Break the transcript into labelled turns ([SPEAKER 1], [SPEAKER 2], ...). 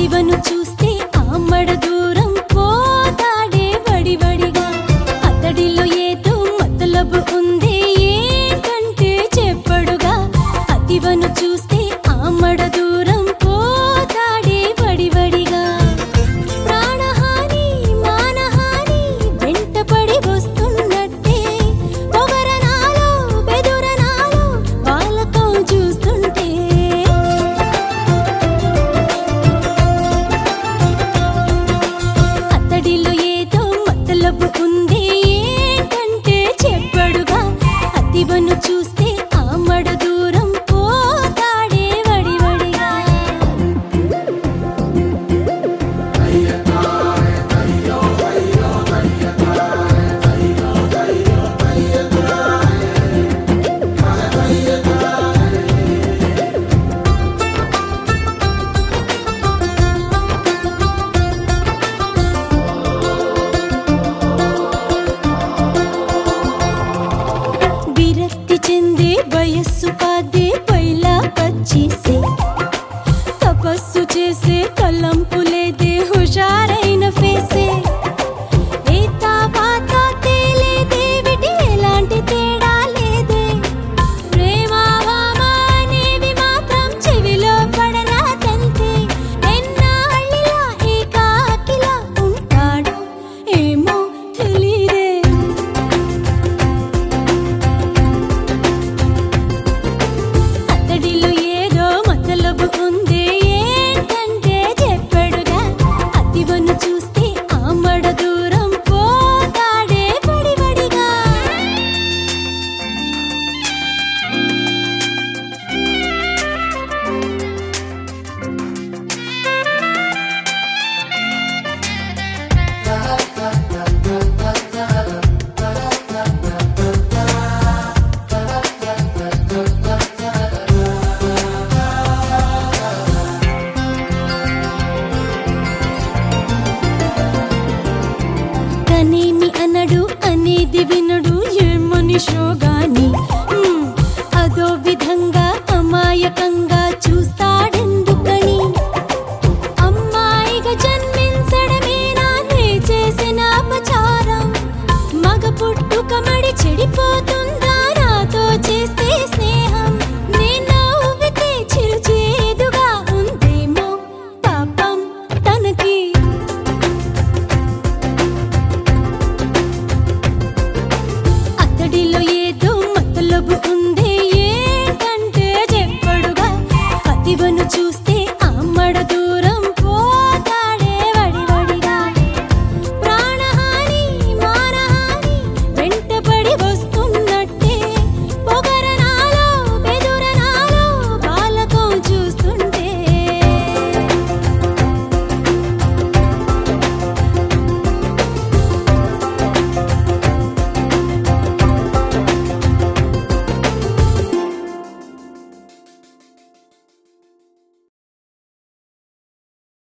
[SPEAKER 1] అతివను చూస్తే ఆమడ దూరం పోతాడే వడివడిగా అతడిలో ఏదో మతలబు ఉంది ఏంటంటే చెప్పడుగా అతివను చూస్తే ఆమడ దూరం పోతాడే వడివడిగా ప్రాణహాని మానహాని వెంటపడి వస్తున్నట్టే పొగరనాలో బెదురనాలో వాళ్ళకం చూస్తుంటే అతడిలో ఏదో మతలబు ఉంది ఏంటంటే చెప్పడుగా అతివను చూస్తే ఆమడ దూరం పోతాడే వడివడిగా విరక్తి చెందే వయస్సు కాదే పైలా పచ్చేసే తపస్సు చేసే తలంపు లేదే హుషారైన ఫేసే ఏ తావాత తేలేదేవిటి ఎలాంటి తేడా లేదే ప్రేమ భామ అనేవి మాత్రం చెవిలో పడరా తంతే ఎన్నాళ్ళిలా ఏకాకిలా ఉంటాడు ఏమో తెలీదే అతడిలో ఏదో మతలబు ఉంది ఏంటంటే చెప్పడుగా అతివను చూస్తే ఆమడ దూరం పోతాడే పడివడిగా కనే